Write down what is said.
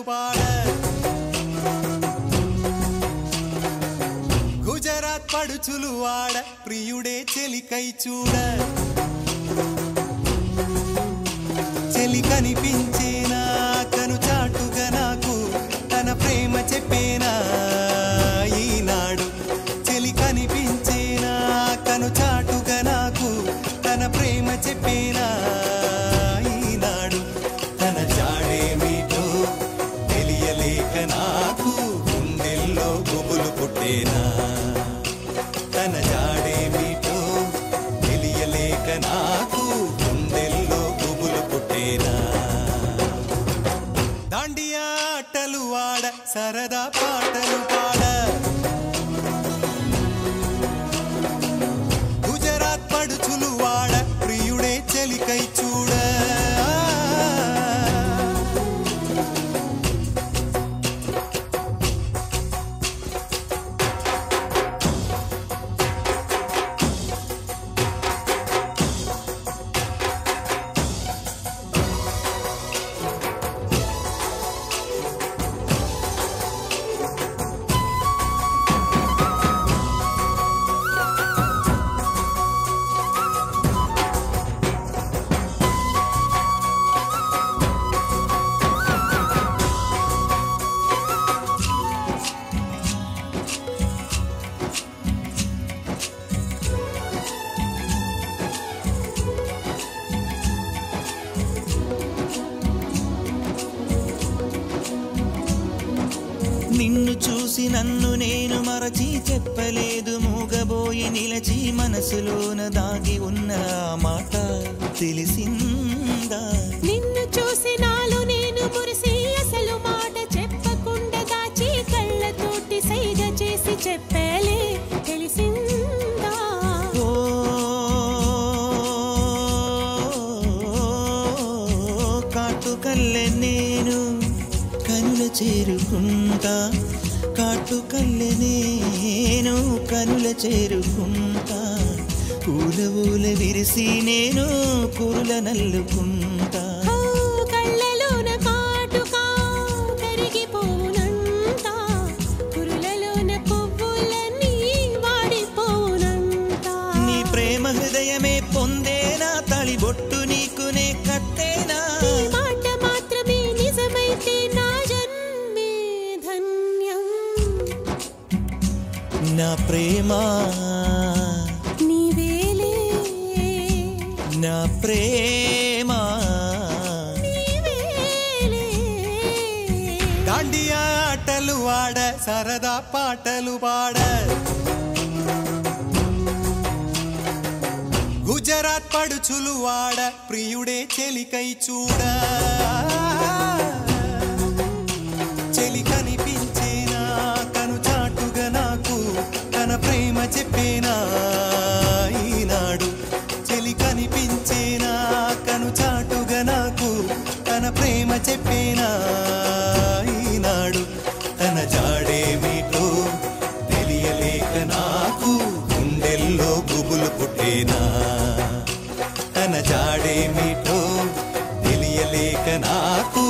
పాడ గుజరాత్ పడుచులు వాడ ప్రియుడే చెలికై చూడ చెలి కనిపించేనా కను చాటుగా నాకు తన ప్రేమ చెప్పేనా ఈనాడు చెలి కనిపించేనా కను చాటుగా నాకు తన ప్రేమ చెప్పేనా ఈనాడు తన జాడేమిటో తెలియలేక నాకు గుండెల్లో గుబులు పుట్టేనా తన జాడేమిటో తెలియలేక నాకు గుండెల్లో గుబులు పుట్టేనా దాండియా ఆటలు వాడ సరదా పాటలు పాడ గుజరాత్ పడుచులు వాడ ప్రియుడే చెలికై చూడ నిన్ను చూసి నన్ను నేను మరచి చెప్పలేదు మూగబోయి నిలచి మనసులోన దాగి ఉన్న ఆ మాట తెలిసిందా నిన్ను చూసి నాలో నేను మురిసి అసలు మాట చెప్పకుండా దాచి కళ్ళతోటి సైగ చేసి చెప్పలే తెలిసిందా ఓ కాటుకల్లె నేను కనుల చేరుకుంటా కాటుకల్లె నేను కనుల చేరుకుంటా పూల ఊల విరిసి నేను కురుల నల్లుకుంటా ఓ కళ్ళలోన కాటుకా కరిగిపోనంత కురులలోన పువ్వులన్నీ వాడిపోనంత నీ ప్రేమ హృదయమే పొందేనా తళిబొట్టు నీకునే కట్టేనా ఈ మాట మాత్రమే నిజమైతే నా జన్మే ధన్యం నా ప్రేమ నీవేలే నా ప్రేమ నీవేలే దాండియా ఆటలు వాడ సరదా పాటలు పాడ గుజరాత్ పడుచులు వాడ ప్రియుడే చెలికై చూడ చెలి కనిపించేనా కను చాటుగా నాకు తన ప్రేమ చెప్పేనా ఈనాడు చెలి కనిపించేనా కను చాటుగా నాకు తన ప్రేమ చెప్పేనా ఈనాడు తన జాడేమిటో తెలియలేక నాకు గుండెల్లో గుబులు పుట్టేనా తన జాడేమిటో తెలియలేక నాకు